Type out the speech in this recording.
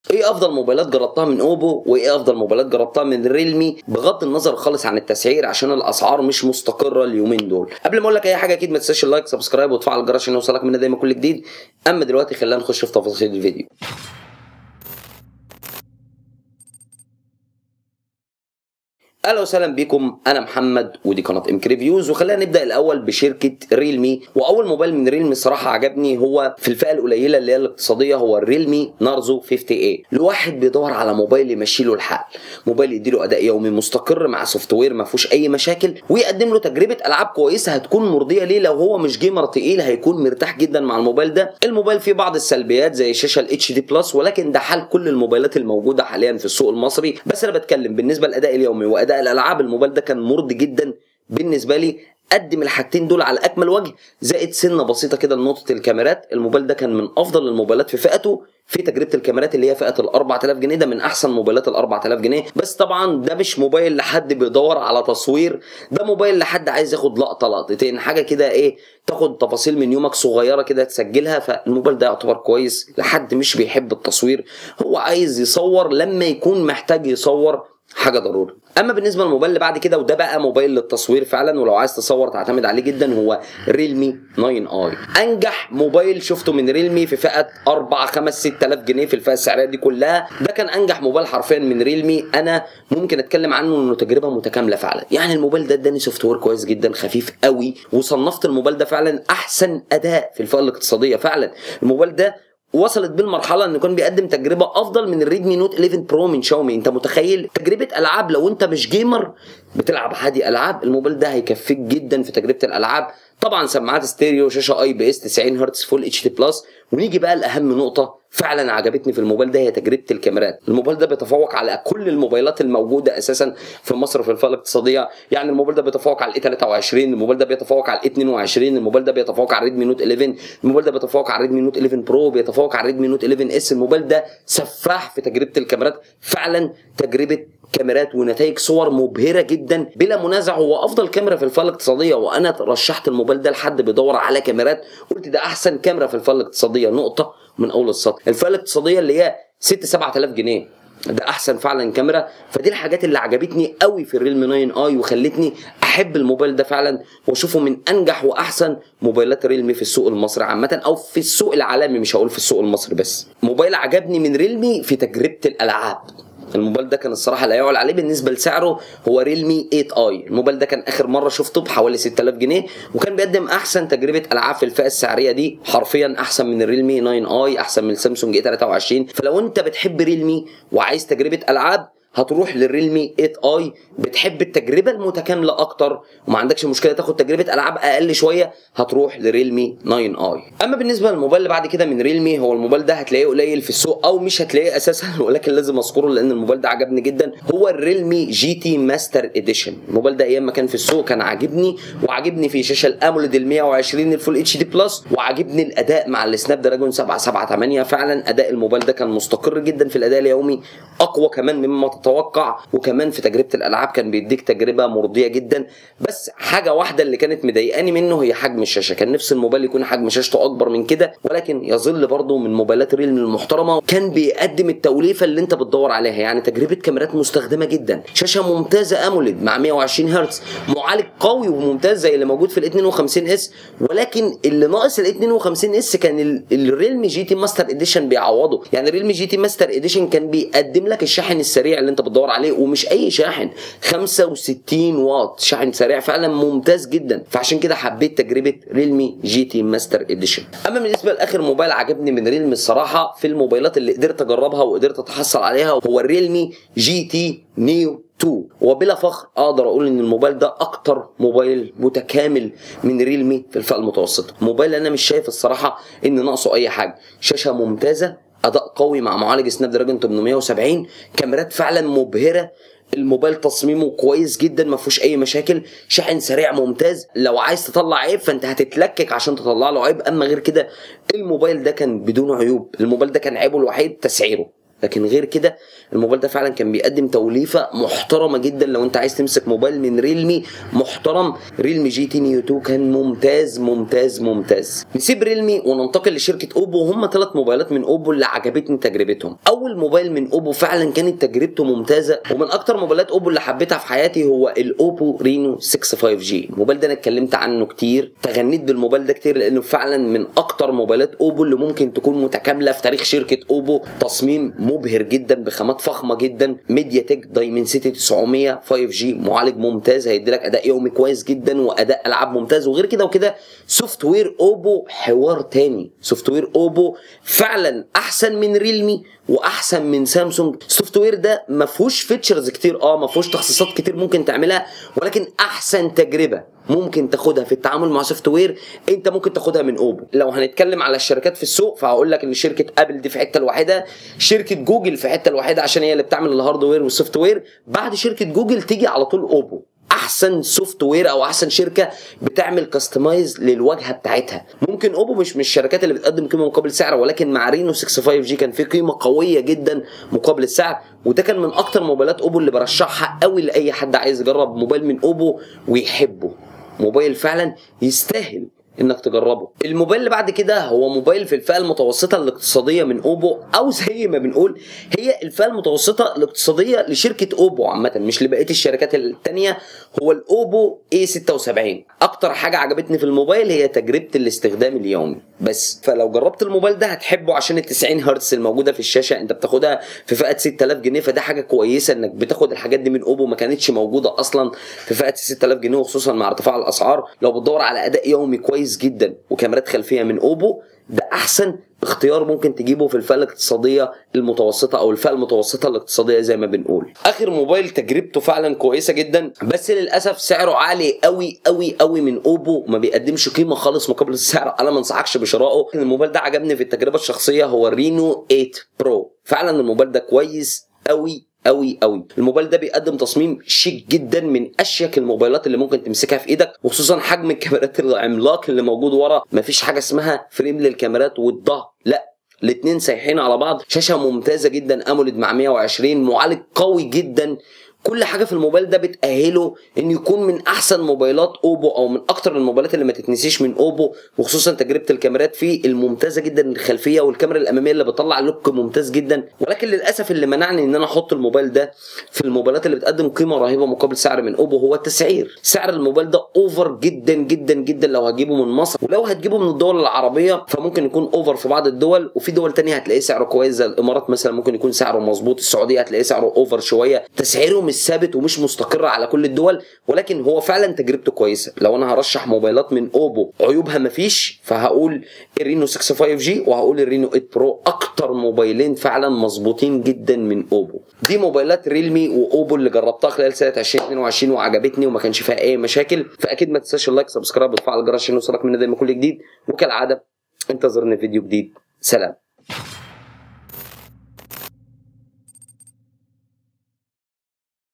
ايه افضل موبايلات جربتها من اوبو وايه افضل موبايلات جربتها من ريلمي بغض النظر خالص عن التسعير عشان الاسعار مش مستقره اليومين دول قبل ما اقول لك اي حاجه اكيد ما تنساش اللايك سبسكرايب وتفعل الجرس عشان يوصلك مننا دايما كل جديد اما دلوقتي خلينا نخش في تفاصيل الفيديو اهلا وسهلا بكم انا محمد ودي قناه ام ريفيوز وخلينا نبدا الاول بشركه ريلمي واول موبايل من ريلمي الصراحه عجبني هو في الفئه القليله اللي هي الاقتصاديه هو الريلمي نارزو 50 a لواحد بيدور على موبايل يمشي له الحال موبايل يديله اداء يومي مستقر مع سوفت وير ما فيهوش اي مشاكل ويقدم له تجربه العاب كويسه هتكون مرضيه ليه لو هو مش جيمر تقيل هيكون مرتاح جدا مع الموبايل ده الموبايل فيه بعض السلبيات زي الشاشه الاتش دي بلس ولكن ده حال كل الموبايلات الموجوده حاليا في السوق المصري بس انا بتكلم بالنسبه للاداء اليومي واداء الالعاب الموبايل ده كان مرضي جدا بالنسبه لي قدم الحاجتين دول على اكمل وجه زائد سنه بسيطه كده لنقطه الكاميرات الموبايل ده كان من افضل الموبايلات في فئته في تجربه الكاميرات اللي هي فئه ال 4000 جنيه ده من احسن موبايلات ال 4000 جنيه بس طبعا ده مش موبايل لحد بيدور على تصوير ده موبايل لحد عايز ياخد لقطه لقطتين حاجه كده ايه تاخد تفاصيل من يومك صغيره كده تسجلها فالموبايل ده يعتبر كويس لحد مش بيحب التصوير هو عايز يصور لما يكون محتاج يصور حاجه ضروري اما بالنسبه للموبايل اللي بعد كده وده بقى موبايل للتصوير فعلا ولو عايز تصور تعتمد عليه جدا هو ريلمي 9 اي انجح موبايل شفته من ريلمي في فئه 4 5 6000 جنيه في الفئه السعريه دي كلها ده كان انجح موبايل حرفيا من ريلمي انا ممكن اتكلم عنه انه تجربه متكامله فعلا يعني الموبايل ده اداني سوفت وير كويس جدا خفيف قوي وصنفت الموبايل ده فعلا احسن اداء في الفئه الاقتصاديه فعلا الموبايل ده وصلت بالمرحله انه كان بيقدم تجربه افضل من الريدمي نوت 11 برو من شاومي انت متخيل تجربه العاب لو انت مش جيمر بتلعب عادي العاب الموبايل ده هيكفيك جدا في تجربه الالعاب طبعا سماعات ستيريو شاشه اي بي اس 90 هرتز فول اتش دي بلس ونيجي بقى لاهم نقطه فعلا عجبتني في الموبايل ده هي تجربه الكاميرات الموبايل ده بيتفوق على كل الموبايلات الموجوده اساسا في مصر في الفئه الاقتصاديه يعني الموبايل ده بيتفوق على الاي 23 الموبايل ده بيتفوق على الاي 22 الموبايل ده بيتفوق على الريدمي نوت 11 الموبايل ده بيتفوق على الريدمي نوت 11 برو بيتفوق على الريدمي نوت 11 اس الموبايل ده سفاح في تجربه الكاميرات فعلا تجربه كاميرات ونتائج صور مبهره جدا بلا منازع هو افضل كاميرا في الفئه الاقتصاديه وانا رشحت الموبايل ده لحد بيدور على كاميرات قلت ده احسن كاميرا في الفئه الاقتصاديه نقطه من اول السطر الفئه الاقتصاديه اللي هي 6 7000 جنيه ده احسن فعلا كاميرا فدي الحاجات اللي عجبتني قوي في الريلمي 9 اي وخلتني احب الموبايل ده فعلا واشوفه من انجح واحسن موبايلات ريلمي في السوق المصري عامه او في السوق العالمي مش هقول في السوق المصري بس موبايل عجبني من ريلمي في تجربه الالعاب الموبايل ده كان الصراحه لا يعلى عليه بالنسبه لسعره هو ريلمي 8 اي الموبايل ده كان اخر مره شفته بحوالي 6000 جنيه وكان بيقدم احسن تجربه العاب في الفئه السعريه دي حرفيا احسن من الريلمي 9 اي احسن من السامسونج اي 23 فلو انت بتحب ريلمي وعايز تجربه العاب هتروح للريلمي 8 اي بتحب التجربه المتكامله اكتر وما عندكش مشكله تاخد تجربه العاب اقل شويه هتروح لريلمي 9 اي اما بالنسبه للموبايل اللي بعد كده من ريلمي هو الموبايل ده هتلاقيه قليل في السوق او مش هتلاقيه اساسا ولكن لازم اذكره لان الموبايل ده عجبني جدا هو الريلمي جي تي ماستر اديشن الموبايل ده ايام ما كان في السوق كان عاجبني وعاجبني في شاشه الاموليد ال 120 الفول اتش دي بلس وعاجبني الاداء مع السناب دراجون 778 فعلا اداء الموبايل ده كان مستقر جدا في الاداء اليومي اقوى كمان مما تتوقع وكمان في تجربه الالعاب كان بيديك تجربه مرضيه جدا بس حاجه واحده اللي كانت مضايقاني منه هي حجم الشاشه كان نفس الموبايل يكون حجم شاشته اكبر من كده ولكن يظل برضه من موبايلات ريلمي المحترمه كان بيقدم التوليفه اللي انت بتدور عليها يعني تجربه كاميرات مستخدمه جدا شاشه ممتازه اموليد مع 120 هرتز معالج قوي وممتاز زي اللي موجود في ال 52 اس ولكن اللي ناقص ال 52 اس كان الريلمي جي تي ماستر اديشن بيعوضه يعني الريلمي جي تي ماستر اديشن كان بيقدم لك الشاحن السريع اللي انت بتدور عليه ومش اي شاحن 65 واط شاحن سريع فعلا ممتاز جدا فعشان كده حبيت تجربه ريلمي جي تي ماستر اديشن اما بالنسبه لاخر موبايل عجبني من ريلمي الصراحه في الموبايلات اللي قدرت اجربها وقدرت اتحصل عليها هو الريلمي جي تي نيو 2 وبلا فخر اقدر اقول ان الموبايل ده اكتر موبايل متكامل من ريلمي في الفئه المتوسطه موبايل انا مش شايف الصراحه ان ناقصه اي حاجه شاشه ممتازه اداء قوي مع معالج سناب دراجون 870 كاميرات فعلا مبهره الموبايل تصميمه كويس جدا ما فيهوش اي مشاكل شاحن سريع ممتاز لو عايز تطلع عيب فانت هتتلكك عشان تطلع له عيب اما غير كده الموبايل ده كان بدون عيوب الموبايل ده كان عيبه الوحيد تسعيره لكن غير كده الموبايل ده فعلا كان بيقدم توليفه محترمه جدا لو انت عايز تمسك موبايل من ريلمي محترم ريلمي جي تي نيو 2 كان ممتاز ممتاز ممتاز نسيب ريلمي وننتقل لشركه اوبو وهم ثلاث موبايلات من اوبو اللي عجبتني تجربتهم اول موبايل من اوبو فعلا كانت تجربته ممتازه ومن اكتر موبايلات اوبو اللي حبيتها في حياتي هو الاوبو رينو 6 5 جي الموبايل ده انا اتكلمت عنه كتير تغنيت بالموبايل ده كتير لانه فعلا من اكتر موبايلات اوبو اللي ممكن تكون متكامله في تاريخ شركه اوبو تصميم مبهر جدا بخامات فخمه جدا ميديا تك دايمنسيتي 900 5 جي معالج ممتاز هيدي لك اداء يومي كويس جدا واداء العاب ممتاز وغير كده وكده سوفت وير اوبو حوار تاني سوفت وير اوبو فعلا احسن من ريلمي واحسن من سامسونج السوفت وير ده ما فيهوش فيتشرز كتير اه ما فيهوش تخصيصات كتير ممكن تعملها ولكن احسن تجربه ممكن تاخدها في التعامل مع سوفت وير انت ممكن تاخدها من اوبو لو هنتكلم على الشركات في السوق فهقول لك ان شركه ابل دي في حته الوحيده شركه جوجل في حته الوحيده عشان هي اللي بتعمل الهاردوير والسوفت وير بعد شركه جوجل تيجي على طول اوبو احسن سوفت وير او احسن شركه بتعمل كاستمايز للواجهه بتاعتها ممكن اوبو مش من الشركات اللي بتقدم قيمه مقابل سعر ولكن مع رينو 65 جي كان في قيمه قويه جدا مقابل السعر وده كان من اكتر موبايلات اوبو اللي برشحها قوي لاي حد عايز يجرب موبايل من اوبو ويحبه موبايل فعلا يستاهل انك تجربه الموبايل اللي بعد كده هو موبايل في الفئه المتوسطه الاقتصاديه من اوبو او زي ما بنقول هي الفئه المتوسطه الاقتصاديه لشركه اوبو عامه مش لبقيه الشركات التانية هو الاوبو اي 76 اكتر حاجه عجبتني في الموبايل هي تجربه الاستخدام اليومي بس فلو جربت الموبايل ده هتحبه عشان ال 90 هرتز الموجوده في الشاشه انت بتاخدها في فئه 6000 جنيه فده حاجه كويسه انك بتاخد الحاجات دي من اوبو ما كانتش موجوده اصلا في فئه 6000 جنيه وخصوصا مع ارتفاع الاسعار لو بتدور على اداء يومي كويس جدا وكاميرات خلفيه من اوبو ده احسن اختيار ممكن تجيبه في الفئه الاقتصاديه المتوسطه او الفئه المتوسطه الاقتصاديه زي ما بنقول اخر موبايل تجربته فعلا كويسه جدا بس للاسف سعره عالي قوي قوي قوي من اوبو ما بيقدمش قيمه خالص مقابل السعر انا ما انصحكش بشرائه الموبايل ده عجبني في التجربه الشخصيه هو الرينو 8 برو فعلا الموبايل ده كويس قوي قوي قوي الموبايل ده بيقدم تصميم شيك جدا من اشيك الموبايلات اللي ممكن تمسكها في ايدك وخصوصا حجم الكاميرات العملاق اللي موجود ورا مفيش حاجه اسمها فريم للكاميرات والظهر لا الاتنين سايحين على بعض شاشه ممتازه جدا اموليد مع 120 معالج قوي جدا كل حاجه في الموبايل ده بتاهله ان يكون من احسن موبايلات اوبو او من اكتر الموبايلات اللي ما تتنسيش من اوبو وخصوصا تجربه الكاميرات فيه الممتازه جدا الخلفيه والكاميرا الاماميه اللي بتطلع لوك ممتاز جدا ولكن للاسف اللي منعني ان انا احط الموبايل ده في الموبايلات اللي بتقدم قيمه رهيبه مقابل سعر من اوبو هو التسعير سعر الموبايل ده اوفر جدا جدا جدا لو هتجيبه من مصر ولو هتجيبه من الدول العربيه فممكن يكون اوفر في بعض الدول وفي دول تانية هتلاقيه سعره كويس زي الامارات مثلا ممكن يكون سعره مظبوط السعوديه هتلاقيه سعره اوفر شويه تسعيره مش ثابت ومش مستقر على كل الدول ولكن هو فعلا تجربته كويسه لو انا هرشح موبايلات من اوبو عيوبها مفيش فهقول الرينو 65 جي وهقول الرينو 8 برو اكتر موبايلين فعلا مظبوطين جدا من اوبو دي موبايلات ريلمي واوبو اللي جربتها خلال سنه 2022 وعجبتني وما كانش فيها اي مشاكل فاكيد ما تنساش اللايك سبسكرايب وتفعل الجرس عشان يوصلك مننا دايما كل جديد وكالعاده انتظرني فيديو جديد سلام